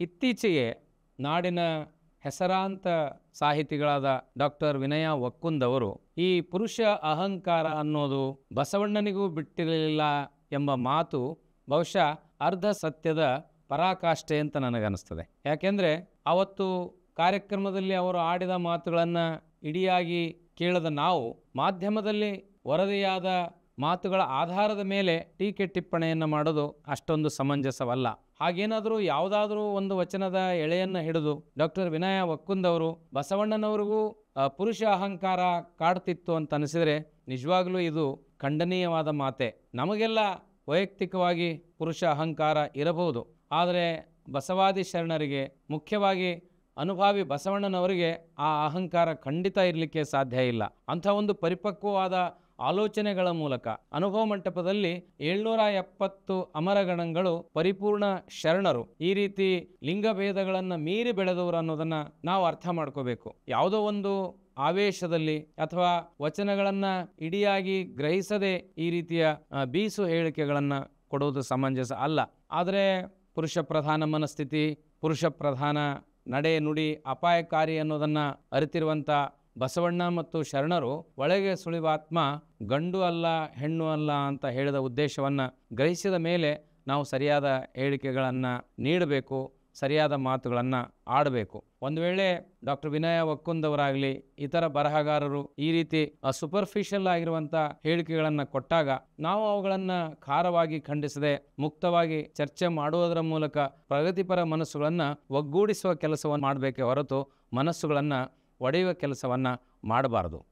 ಇತ್ತೀಚೆಗೆ ನಾಡಿನ ಹೆಸರಾಂತ ಸಾಹಿತಿಗಳಾದ ಡಾಕ್ಟರ್ ವಿನಯ ಒಕ್ಕುಂದ್ ಅವರು ಈ ಪುರುಷ ಅಹಂಕಾರ ಅನ್ನೋದು ಬಸವಣ್ಣನಿಗೂ ಬಿಟ್ಟಿರಲಿಲ್ಲ ಎಂಬ ಮಾತು ಬಹುಶಃ ಅರ್ಧ ಸತ್ಯದ ಪರಾಕಾಷ್ಠೆ ಅಂತ ನನಗನ್ನಿಸ್ತದೆ ಯಾಕೆಂದರೆ ಅವತ್ತು ಕಾರ್ಯಕ್ರಮದಲ್ಲಿ ಅವರು ಆಡಿದ ಮಾತುಗಳನ್ನು ಇಡಿಯಾಗಿ ಕೇಳದ ನಾವು ಮಾಧ್ಯಮದಲ್ಲಿ ವರದಿಯಾದ ಮಾತುಗಳ ಆಧಾರದ ಮೇಲೆ ಟೀಕೆ ಟಿಪ್ಪಣಿಯನ್ನು ಮಾಡೋದು ಅಷ್ಟೊಂದು ಸಮಂಜಸವಲ್ಲ ಹಾಗೇನಾದರೂ ಯಾವುದಾದ್ರೂ ಒಂದು ವಚನದ ಎಳೆಯನ್ನು ಹಿಡಿದು ಡಾಕ್ಟರ್ ವಿನಯ ಒಕ್ಕುಂದ್ ಅವರು ಬಸವಣ್ಣನವರಿಗೂ ಆ, ಪುರುಷ ಅಹಂಕಾರ ಕಾಡ್ತಿತ್ತು ಅಂತ ಅನಿಸಿದರೆ ನಿಜವಾಗ್ಲೂ ಇದು ಖಂಡನೀಯವಾದ ಮಾತೆ ನಮಗೆಲ್ಲ ವೈಯಕ್ತಿಕವಾಗಿ ಪುರುಷ ಅಹಂಕಾರ ಇರಬಹುದು ಆದರೆ ಬಸವಾದಿ ಶರಣರಿಗೆ ಮುಖ್ಯವಾಗಿ ಅನುಭಾವಿ ಬಸವಣ್ಣನವರಿಗೆ ಆ ಅಹಂಕಾರ ಖಂಡಿತ ಇರಲಿಕ್ಕೆ ಸಾಧ್ಯ ಇಲ್ಲ ಅಂಥ ಒಂದು ಪರಿಪಕ್ವವಾದ ಆಲೋಚನೆಗಳ ಮೂಲಕ ಅನುಭವ ಮಂಟಪದಲ್ಲಿ ಏಳ್ನೂರ ಎಪ್ಪತ್ತು ಅಮರಗಣಗಳು ಪರಿಪೂರ್ಣ ಶರಣರು ಈ ರೀತಿ ಲಿಂಗಭೇದಗಳನ್ನು ಮೀರಿ ಬೆಳೆದವರು ಅನ್ನೋದನ್ನ ನಾವು ಅರ್ಥ ಮಾಡ್ಕೋಬೇಕು ಯಾವುದೋ ಒಂದು ಆವೇಶದಲ್ಲಿ ಅಥವಾ ವಚನಗಳನ್ನ ಇಡಿಯಾಗಿ ಗ್ರಹಿಸದೆ ಈ ರೀತಿಯ ಆ, ಬೀಸು ಹೇಳಿಕೆಗಳನ್ನು ಕೊಡುವುದು ಸಮಂಜಸ ಅಲ್ಲ ಆದರೆ ಪುರುಷ ಪ್ರಧಾನ ಮನಸ್ಥಿತಿ ಪುರುಷ ಪ್ರಧಾನ ನಡೆ ನುಡಿ ಅಪಾಯಕಾರಿ ಅನ್ನೋದನ್ನ ಅರಿತಿರುವಂಥ ಬಸವಣ್ಣ ಮತ್ತು ಶರಣರು ಒಳಗೆ ಸುಳಿವಾತ್ಮ ಗಂಡು ಅಲ್ಲ ಹೆಣ್ಣು ಅಲ್ಲ ಅಂತ ಹೇಳಿದ ಉದ್ದೇಶವನ್ನು ಗ್ರಹಿಸಿದ ಮೇಲೆ ನಾವು ಸರಿಯಾದ ಹೇಳಿಕೆಗಳನ್ನು ನೀಡಬೇಕು ಸರಿಯಾದ ಮಾತುಗಳನ್ನು ಆಡಬೇಕು ಒಂದು ವೇಳೆ ಡಾಕ್ಟರ್ ವಿನಯ ಒಕ್ಕುಂದವರಾಗಲಿ ಇತರ ಬರಹಗಾರರು ಈ ರೀತಿ ಸೂಪರ್ಫಿಷಿಯಲ್ ಆಗಿರುವಂಥ ಹೇಳಿಕೆಗಳನ್ನು ಕೊಟ್ಟಾಗ ನಾವು ಅವುಗಳನ್ನು ಖಾರವಾಗಿ ಖಂಡಿಸದೆ ಮುಕ್ತವಾಗಿ ಚರ್ಚೆ ಮಾಡುವುದರ ಮೂಲಕ ಪ್ರಗತಿಪರ ಮನಸ್ಸುಗಳನ್ನು ಒಗ್ಗೂಡಿಸುವ ಕೆಲಸವನ್ನು ಮಾಡಬೇಕೇ ಹೊರತು ಮನಸ್ಸುಗಳನ್ನು ಒಡೆಯುವ ಕೆಲಸವನ್ನು ಮಾಡಬಾರದು